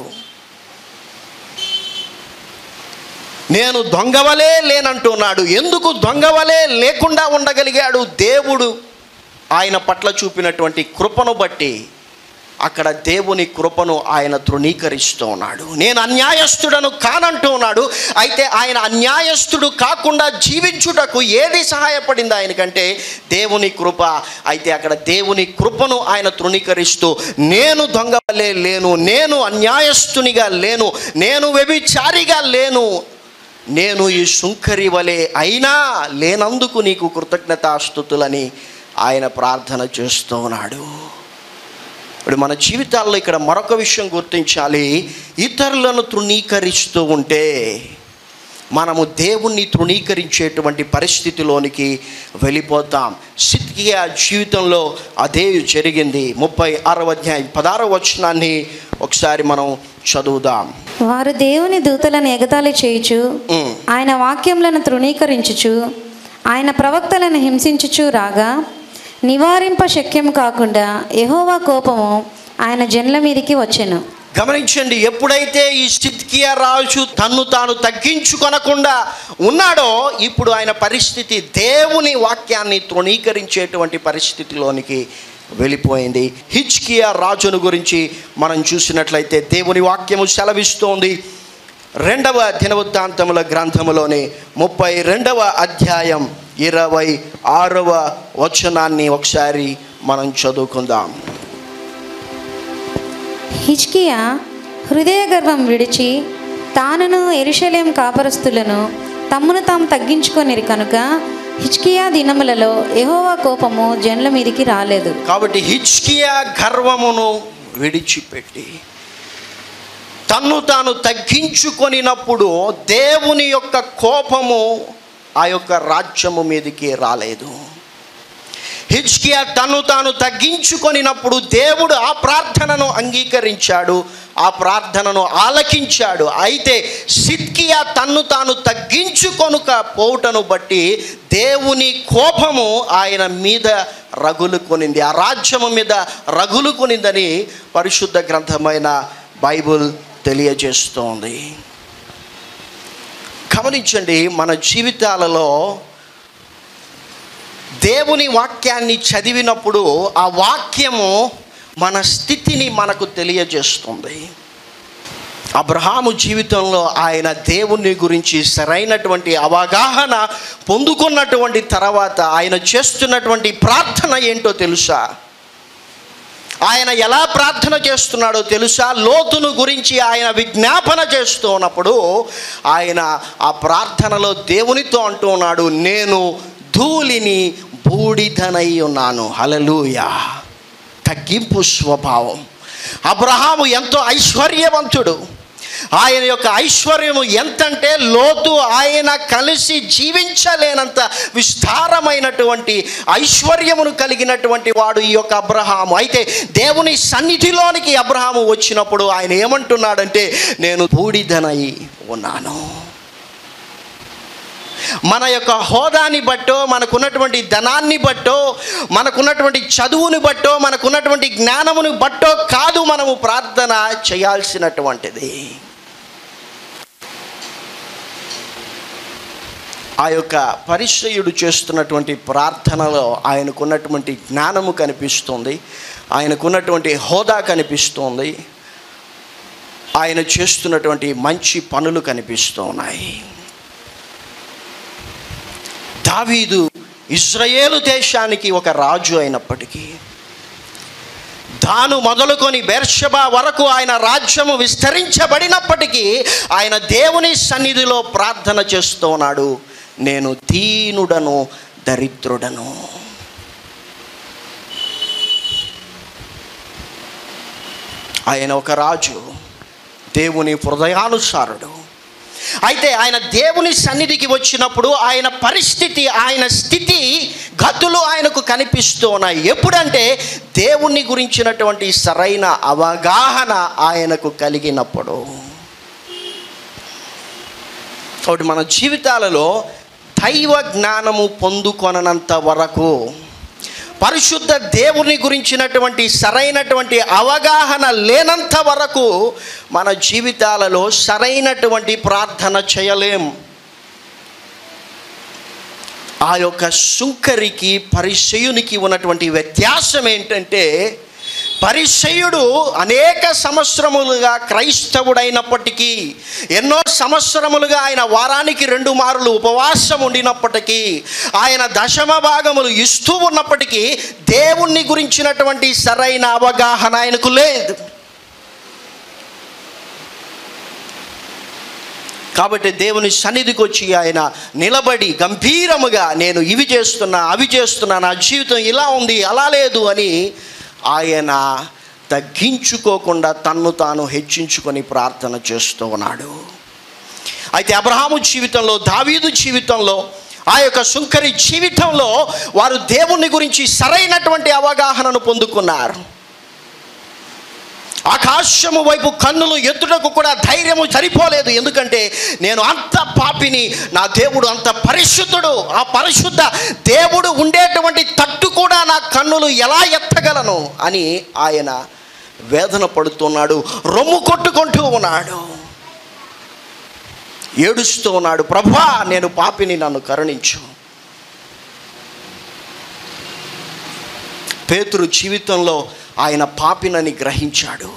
నేను దొంగవలే లేనంటున్నాడు ఎందుకు దొంగవలే లేకుండా ఉండగలిగాడు దేవుడు ఆయన పట్ల చూపినటువంటి కృపను బట్టి అక్కడ దేవుని కృపను ఆయన తృణీకరిస్తూ ఉన్నాడు నేను అన్యాయస్తుడను కానంటూ ఉన్నాడు అయితే ఆయన అన్యాయస్తుడు కాకుండా జీవించుటకు ఏది సహాయపడింది ఆయనకంటే దేవుని కృప అయితే అక్కడ దేవుని కృపను ఆయన తృణీకరిస్తూ నేను దొంగవలే లేను నేను అన్యాయస్తునిగా లేను నేను వ్యభిచారిగా లేను నేను ఈ సుంకరి వలె అయినా లేనందుకు నీకు కృతజ్ఞతాస్థుతులని ఆయన ప్రార్థన చేస్తూ ఉన్నాడు ఇప్పుడు మన జీవితాల్లో ఇక్కడ మరొక విషయం గుర్తించాలి ఇతరులను తృణీకరిస్తూ ఉంటే మనము దేవుణ్ణి తృణీకరించేటువంటి పరిస్థితిలోనికి వెళ్ళిపోతాం సిద్కియా జీవితంలో అదే జరిగింది ముప్పై ఆరవ అధ్యాయం పదారవ వచనాన్ని ఒకసారి మనం చదువుదాం
వారు దేవుని దూతలను ఎగతాళి చేయుచు
ఉమ్.
ఆయన వాక్యములను తృణీకరించుచు ఆయన ప్రవక్తలను హింసించుచు రాగా నివారింప శక్యం కాకుండా యెహోవా కోపము ఆయన జన్ల మీదికి వచ్చెను
గమనించండి ఎప్పుడైతే ఈ సిద్కియా రాజు తన్ను తాను తగ్గించుకొనకుండా ఉన్నాడో ఇప్పుడు ఆయన పరిస్థితి దేవుని వాక్యాన్ని తృణీకరించేటువంటి పరిస్థితిలోనికి వెళ్ళిపోయింది హిచ్కియా రాజును గురించి మనం చూసినట్లయితే దేవుని వాక్యము సెలవిస్తోంది రెండవ దినవృత్తాంతముల గ్రంథములోని ముప్పై రెండవ అధ్యాయం ఇరవై ఆరవ వచనాన్ని ఒకసారి మనం చదువుకుందాం
హిజ్కియా హృదయ గర్వం విడిచి తానును ఎరుషలేం కాపరస్తులను తమ్మును తాము తగ్గించుకొనిరి కనుక హిజ్కియా దినములలో యెహోవా కోపము జన్ల మీదికి రాలేదు
కాబట్టి హిచ్కియా గర్వమును విడిచిపెట్టి తన్ను తాను తగ్గించుకొనినప్పుడు దేవుని యొక్క కోపము ఆ యొక్క రాజ్యము మీదకి రాలేదు హిచ్కియా తను తాను తగ్గించుకొనినప్పుడు దేవుడు ఆ ప్రార్థనను అంగీకరించాడు ఆ ప్రార్థనను ఆలకించాడు అయితే సిద్కియా తన్ను తాను తగ్గించుకొనుక పోవుటను బట్టి దేవుని కోపము ఆయన మీద రగులు కొనింది ఆ రాజ్యము మీద రగులు కొనిందని పరిశుద్ధ గ్రంథమైన బైబుల్ తెలియజేస్తోంది గమనించండి మన జీవితాలలో దేవుని వాక్యాన్ని చదివినప్పుడు ఆ వాక్యము మన స్థితిని మనకు తెలియజేస్తుంది అబ్రహాము జీవితంలో ఆయన దేవుని గురించి సరైనటువంటి అవగాహన పొందుకున్నటువంటి తర్వాత ఆయన చేస్తున్నటువంటి ప్రార్థన ఏంటో తెలుసా ఆయన ఎలా ప్రార్థన చేస్తున్నాడో తెలుసా లోతును గురించి ఆయన విజ్ఞాపన చేస్తూ ఉన్నప్పుడు ఆయన ఆ ప్రార్థనలో దేవునితో అంటూ ఉన్నాడు నేను ధూళిని బూడిదనై ఉన్నాను హలలుయా తగ్గింపు స్వభావం అబ్రహాము ఎంతో ఐశ్వర్యవంతుడు ఆయన యొక్క ఐశ్వర్యము ఎంతంటే లోతు ఆయన కలిసి జీవించలేనంత విస్తారమైనటువంటి ఐశ్వర్యమును కలిగినటువంటి వాడు ఈ యొక్క అబ్రహాము అయితే దేవుని సన్నిధిలోనికి అబ్రహాము వచ్చినప్పుడు ఆయన ఏమంటున్నాడంటే నేను బూడిదనై ఉన్నాను మన యొక్క హోదాని బట్టో మనకున్నటువంటి ధనాన్ని బట్టో మనకున్నటువంటి చదువుని బట్టో మనకున్నటువంటి జ్ఞానమును బట్టో కాదు మనము ప్రార్థన చేయాల్సినటువంటిది ఆ యొక్క పరిచయుడు చేస్తున్నటువంటి ప్రార్థనలో ఆయనకున్నటువంటి జ్ఞానము కనిపిస్తుంది ఆయనకున్నటువంటి హోదా కనిపిస్తుంది ఆయన చేస్తున్నటువంటి మంచి పనులు కనిపిస్తూ ఉన్నాయి దావీదు ఇజ్రాయేలు దేశానికి ఒక రాజు అయినప్పటికీ తాను మొదలుకొని బెర్షబా వరకు ఆయన రాజ్యము విస్తరించబడినప్పటికీ ఆయన దేవుని సన్నిధిలో ప్రార్థన చేస్తూ ఉన్నాడు నేను దీనుడను దరిద్రుడను ఆయన ఒక రాజు దేవుని హృదయానుసారుడు అయితే ఆయన దేవుని సన్నిధికి వచ్చినప్పుడు ఆయన పరిస్థితి ఆయన స్థితి గతులు ఆయనకు కనిపిస్తూ ఉన్నాయి ఎప్పుడంటే దేవుణ్ణి గురించినటువంటి సరైన అవగాహన ఆయనకు కలిగినప్పుడు కాబట్టి మన జీవితాలలో దైవ జ్ఞానము పొందుకొనంత వరకు పరిశుద్ధ దేవుని గురించినటువంటి సరైనటువంటి అవగాహన లేనంత వరకు మన జీవితాలలో సరైనటువంటి ప్రార్థన చేయలేం ఆ యొక్క సుంకరికి పరిచయునికి ఉన్నటువంటి వ్యత్యాసం ఏంటంటే పరిచయుడు అనేక సంవత్సరములుగా క్రైస్తవుడైనప్పటికీ ఎన్నో సంవత్సరములుగా ఆయన వారానికి రెండు మారులు ఉపవాసం ఉండినప్పటికీ ఆయన దశమ భాగములు ఇస్తూ ఉన్నప్పటికీ దేవుణ్ణి గురించినటువంటి సరైన అవగాహన ఆయనకు లేదు కాబట్టి దేవుని సన్నిధికి వచ్చి ఆయన నిలబడి గంభీరముగా నేను ఇవి చేస్తున్నా అవి చేస్తున్నా నా జీవితం ఇలా ఉంది అలా లేదు అని ఆయన తగ్గించుకోకుండా తన్ను తాను హెచ్చించుకొని ప్రార్థన చేస్తూ ఉన్నాడు అయితే అబ్రహాము జీవితంలో దావీదు జీవితంలో ఆ యొక్క సుంకరి జీవితంలో వారు దేవుని గురించి సరైనటువంటి అవగాహనను పొందుకున్నారు ఆకాశము వైపు కన్నులు ఎత్తుటకు కూడా ధైర్యము సరిపోలేదు ఎందుకంటే నేను అంత పాపిని నా దేవుడు అంత పరిశుద్ధుడు ఆ పరిశుద్ధ దేవుడు ఉండేటువంటి తట్టు కూడా నా కన్నులు ఎలా ఎత్తగలను అని ఆయన వేదన పడుతున్నాడు రొమ్ము కొట్టుకుంటూ ఉన్నాడు ఏడుస్తూ ఉన్నాడు ప్రభా నేను పాపిని నన్ను కరుణించు పేతురు జీవితంలో ఆయన పాపినని గ్రహించాడు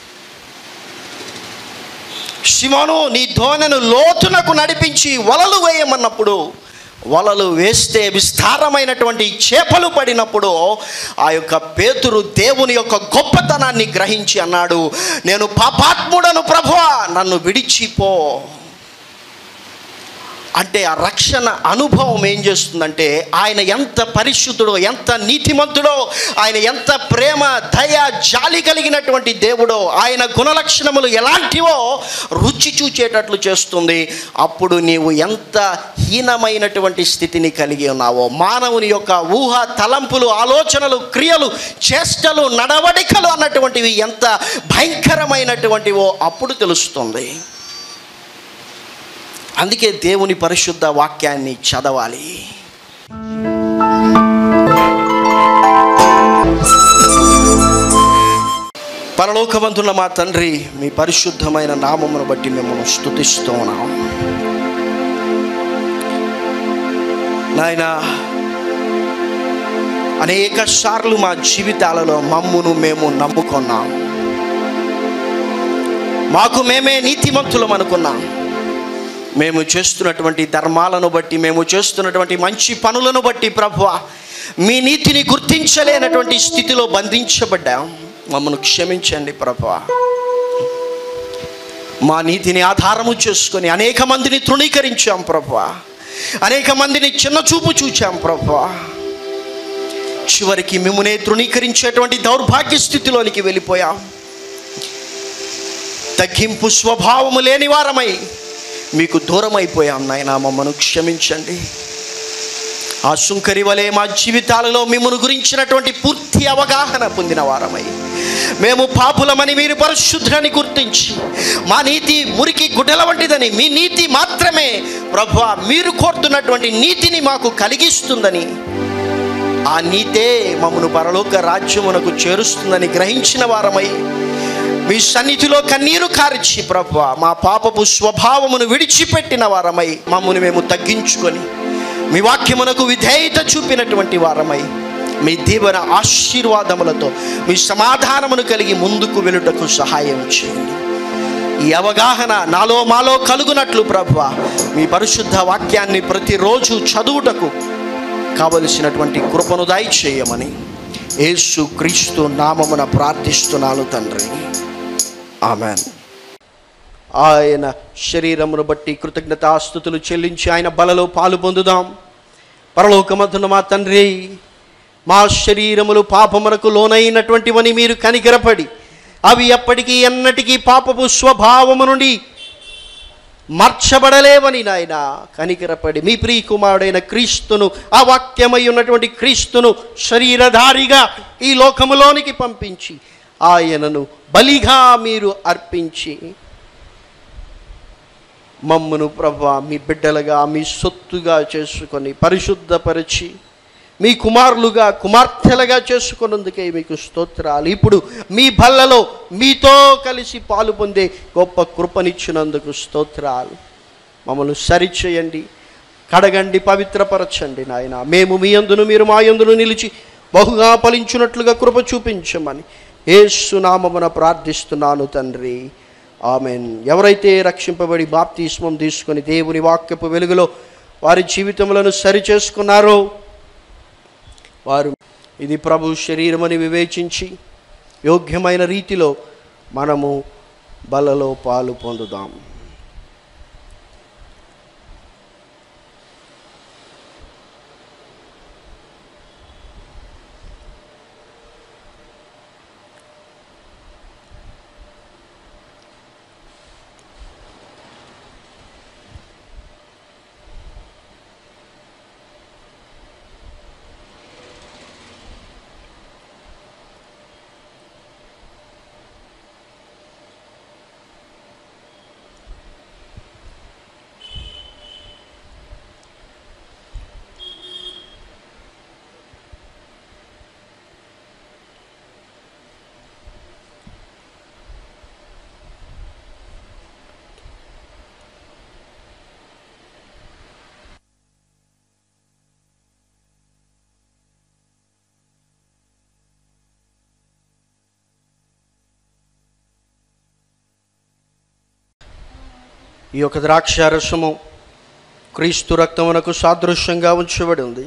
శివను నీ ధోనను లోతునకు నడిపించి వలలు వేయమన్నప్పుడు వలలు వేస్తే విస్తారమైనటువంటి చేపలు పడినప్పుడు ఆ యొక్క పేతురు దేవుని యొక్క గొప్పతనాన్ని గ్రహించి అన్నాడు నేను పాపాత్ముడను ప్రభువా నన్ను విడిచిపో అంటే ఆ రక్షణ అనుభవం ఏం చేస్తుందంటే ఆయన ఎంత పరిశుద్ధుడో ఎంత నీతిమంతుడో ఆయన ఎంత ప్రేమ దయ జాలి కలిగినటువంటి దేవుడో ఆయన గుణలక్షణములు ఎలాంటివో రుచి చూచేటట్లు చేస్తుంది అప్పుడు నీవు ఎంత హీనమైనటువంటి స్థితిని కలిగి ఉన్నావో మానవుని యొక్క ఊహ తలంపులు ఆలోచనలు క్రియలు చేష్టలు నడవడికలు అన్నటువంటివి ఎంత భయంకరమైనటువంటివో అప్పుడు తెలుస్తుంది అందుకే దేవుని పరిశుద్ధ వాక్యాన్ని చదవాలి పరలోకవంతుల మా తండ్రి మీ పరిశుద్ధమైన నామమును బట్టి మిమ్మల్ని స్తుతిస్తూ ఉన్నాం నాయన అనేక సార్లు మా జీవితాలలో మమ్మును మేము నమ్ముకున్నాం మాకు మేమే నీతిమంతులం అనుకున్నాం మేము చేస్తున్నటువంటి ధర్మాలను బట్టి మేము చేస్తున్నటువంటి మంచి పనులను బట్టి ప్రభు మీ నీతిని గుర్తించలేనటువంటి స్థితిలో బంధించబడ్డాం మమ్మల్ని క్షమించండి ప్రభు మా నీతిని ఆధారము చేసుకొని అనేక మందిని తృణీకరించాం ప్రభు అనేక మందిని చిన్న చూపు చూచాం ప్రభు చివరికి మిమ్మల్ని తృణీకరించేటువంటి దౌర్భాగ్య స్థితిలోనికి వెళ్ళిపోయాం తగ్గింపు స్వభావము లేని వారమై మీకు దూరం అయిపోయాం నాయన మమ్మను క్షమించండి ఆ సుంకరి వలె మా జీవితాలలో మిమ్మల్ని గురించినటువంటి పూర్తి అవగాహన పొందిన వారమై మేము పాపులమని మీరు పరిశుద్ధని గుర్తించి మా నీతి మురికి గుడ్డల వంటిదని మీ నీతి మాత్రమే ప్రభు మీరు కోరుతున్నటువంటి నీతిని మాకు కలిగిస్తుందని ఆ నీతే మమ్మను పరలోక రాజ్యమునకు చేరుస్తుందని గ్రహించిన వారమై మీ సన్నిధిలో కన్నీరు కార్చి ప్రభు మా పాపపు స్వభావమును విడిచిపెట్టిన వారమై మమ్మల్ని మేము తగ్గించుకొని మీ వాక్యమునకు విధేయత చూపినటువంటి వారమై మీ దీవెన ఆశీర్వాదములతో మీ సమాధానమును కలిగి ముందుకు వెలుటకు సహాయం చేయండి ఈ అవగాహన నాలో మాలో కలుగునట్లు ప్రభు మీ పరిశుద్ధ వాక్యాన్ని ప్రతిరోజు చదువుటకు కావలసినటువంటి కృపను దయచేయమని యేసు క్రీస్తు నామమున ప్రార్థిస్తున్నాను తండ్రి ఆమెన్ ఆయన శరీరమును బట్టి కృతజ్ఞతాస్థుతులు చెల్లించి ఆయన బలలో పాలు పొందుదాం పరలోకమధున మా తండ్రి మా శరీరములు పాపమునకు లోనైనటువంటివని మీరు కనికరపడి అవి ఎప్పటికీ ఎన్నటికీ పాపపు స్వభావము నుండి మార్చబడలేవని నాయన కనికరపడి మీ ప్రియ కుమారుడైన క్రీస్తును ఆ వాక్యమై ఉన్నటువంటి క్రీస్తును శరీరధారిగా ఈ లోకములోనికి పంపించి ఆయనను బలిగా మీరు అర్పించి మమ్మను ప్రభా మీ బిడ్డలుగా మీ సొత్తుగా చేసుకొని పరిశుద్ధపరిచి మీ కుమారులుగా కుమార్తెలుగా చేసుకున్నందుకే మీకు స్తోత్రాలు ఇప్పుడు మీ బల్లలో మీతో కలిసి పాలు పొందే గొప్ప కృపనిచ్చినందుకు స్తోత్రాలు మమ్మల్ని సరిచేయండి కడగండి పవిత్రపరచండి నాయన మేము మీ అందును మీరు మా అందును నిలిచి బహుగా ఫలించున్నట్లుగా కృప చూపించమని ఏసునామమున ప్రార్థిస్తున్నాను తండ్రి ఆమెన్ ఎవరైతే రక్షింపబడి బాప్తిస్మం తీసుకొని దేవుని వాక్యపు వెలుగులో వారి జీవితములను సరి చేసుకున్నారో వారు ఇది ప్రభు శరీరమని వివేచించి యోగ్యమైన రీతిలో మనము బలలో పాలు పొందుదాం ఈ యొక్క ద్రాక్షారసము క్రీస్తు రక్తమునకు సాదృశ్యంగా ఉంచబడి ఉంది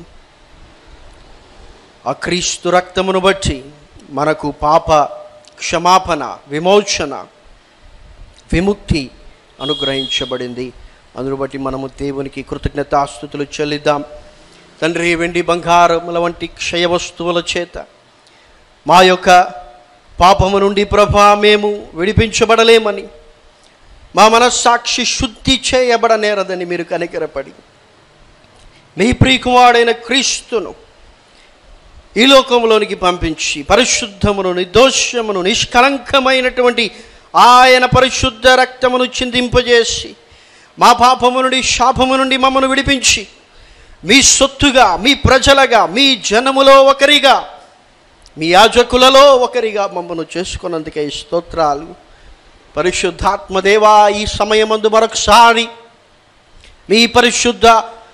ఆ క్రీస్తు రక్తమును బట్టి మనకు పాప క్షమాపణ విమోచన విముక్తి అనుగ్రహించబడింది అందును బట్టి మనము దేవునికి కృతజ్ఞతాస్థుతులు చెల్లిద్దాం తండ్రి వెండి బంగారముల వంటి క్షయ వస్తువుల చేత మా యొక్క పాపము నుండి ప్రభా మేము విడిపించబడలేమని మా మనస్సాక్షి శుద్ధి చేయబడనేరదని మీరు కనికరపడి మీ ప్రియకుమారుడైన క్రీస్తును ఈ లోకంలోనికి పంపించి పరిశుద్ధమును నిర్దోషమును నిష్కలంకమైనటువంటి ఆయన పరిశుద్ధ రక్తమును చిందింపజేసి మా పాపము నుండి శాపము నుండి మమ్మను విడిపించి మీ సొత్తుగా మీ ప్రజలుగా మీ జనములో ఒకరిగా మీ యాజకులలో ఒకరిగా మమ్మను చేసుకున్నందుకే స్తోత్రాలు పరిశుద్ధాత్మదేవా ఈ సమయమందు మరొకసారి మీ పరిశుద్ధ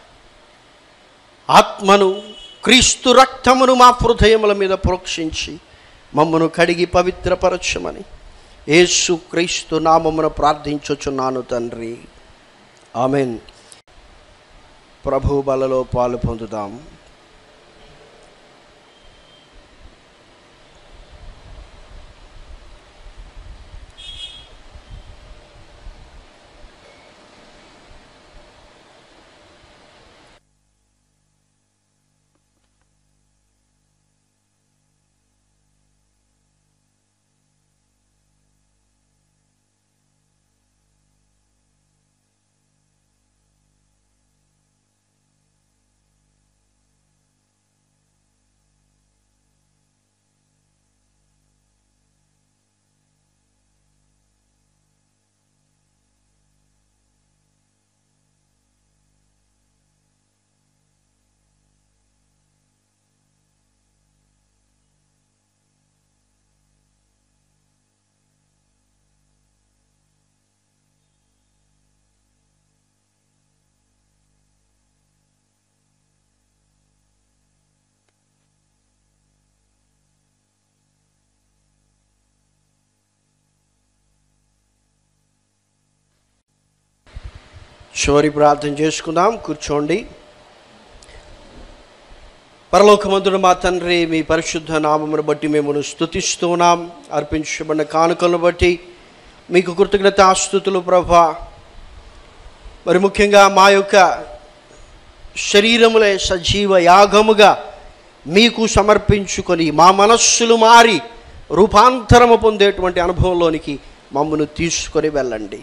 ఆత్మను క్రీస్తు రక్తమును మా హృదయముల మీద ప్రోక్షించి మమ్మను కడిగి పవిత్రపరచమని యేసు క్రీస్తు నామమును ప్రార్థించుచున్నాను తండ్రి ఆమెన్ ప్రభు బలలో పాలు పొందుదాం చివరి ప్రార్థన చేసుకుందాం కూర్చోండి పరలోకమంతుడు మా తండ్రి మీ పరిశుద్ధ నామమును బట్టి మేము స్థుతిస్తున్నాం అర్పించబడిన కానుకలను బట్టి మీకు కృతజ్ఞత ఆస్తుతులు ప్రభా మరి ముఖ్యంగా మా యొక్క శరీరములే సజీవ యాగముగా మీకు సమర్పించుకొని మా మనస్సులు మారి రూపాంతరము పొందేటువంటి అనుభవంలోనికి మమ్మను తీసుకొని వెళ్ళండి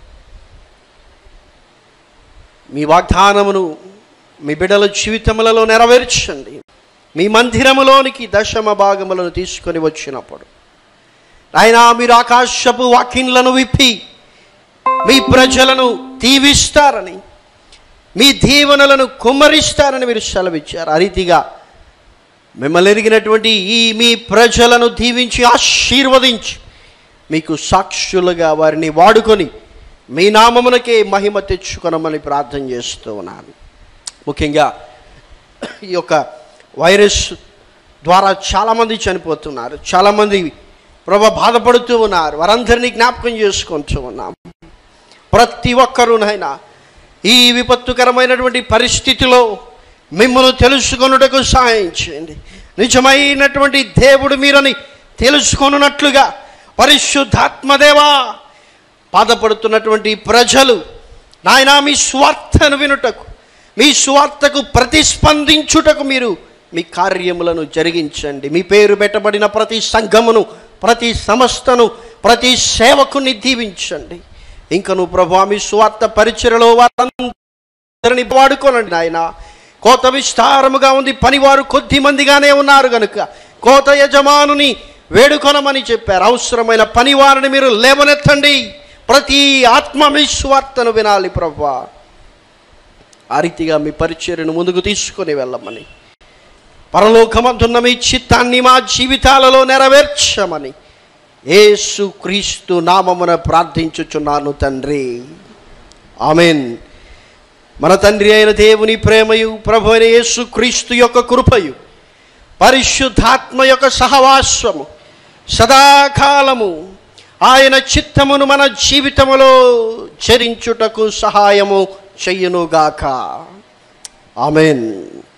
మీ వాగ్దానమును మీ బిడ్డల జీవితములలో నెరవేర్చండి మీ మందిరములోనికి దశమ భాగములను తీసుకొని వచ్చినప్పుడు ఆయన మీరు ఆకాశపు వాకిన్లను విప్పి మీ ప్రజలను దీవిస్తారని మీ దీవెనలను కుమ్మరిస్తారని మీరు సెలవిచ్చారు ఆ రీతిగా మిమ్మల్ని ఎరిగినటువంటి ఈ మీ ప్రజలను దీవించి ఆశీర్వదించి మీకు సాక్షులుగా వారిని వాడుకొని మీ నామమునకే మహిమ తెచ్చుకొనమని ప్రార్థన చేస్తూ ఉన్నాను ముఖ్యంగా ఈ యొక్క వైరస్ ద్వారా చాలామంది చనిపోతున్నారు చాలామంది ప్రభ బాధపడుతూ ఉన్నారు వారందరినీ జ్ఞాపకం చేసుకుంటూ ఉన్నాం ప్రతి ఒక్కరూనైనా ఈ విపత్తుకరమైనటువంటి పరిస్థితిలో మిమ్మల్ని తెలుసుకొనుటకు సహాయం చేయండి నిజమైనటువంటి దేవుడు మీరని తెలుసుకొనున్నట్లుగా పరిశుద్ధాత్మదేవా బాధపడుతున్నటువంటి ప్రజలు నాయన మీ స్వార్థను వినుటకు మీ స్వార్థకు ప్రతిస్పందించుటకు మీరు మీ కార్యములను జరిగించండి మీ పేరు పెట్టబడిన ప్రతి సంఘమును ప్రతి సంస్థను ప్రతి సేవకుని దీవించండి ఇంకను ప్రభా మీ స్వార్థ పరిచయలో వారందరిని వాడుకోనండి నాయన కోత విస్తారముగా ఉంది పనివారు కొద్ది మందిగానే ఉన్నారు కనుక కోత యజమానుని వేడుకొనమని చెప్పారు అవసరమైన పనివారిని మీరు లేవనెత్తండి ప్రతి ఆత్మ మీ స్వార్థను వినాలి ప్రభా ఆ రీతిగా మీ పరిచర్యను ముందుకు తీసుకొని వెళ్ళమని పరలోకమంతున్న మీ చిత్తాన్ని మా జీవితాలలో నెరవేర్చమని యేసు క్రీస్తు నామమున ప్రార్థించుచున్నాను తండ్రి ఆమెన్ మన తండ్రి అయిన దేవుని ప్రేమయు ప్రభు అయిన యేసు క్రీస్తు యొక్క కృపయు పరిశుద్ధాత్మ యొక్క సహవాసము సదాకాలము ఆయన చిత్తమును మన జీవితములో చరించుటకు సహాయము చెయ్యునుగాక ఆమెన్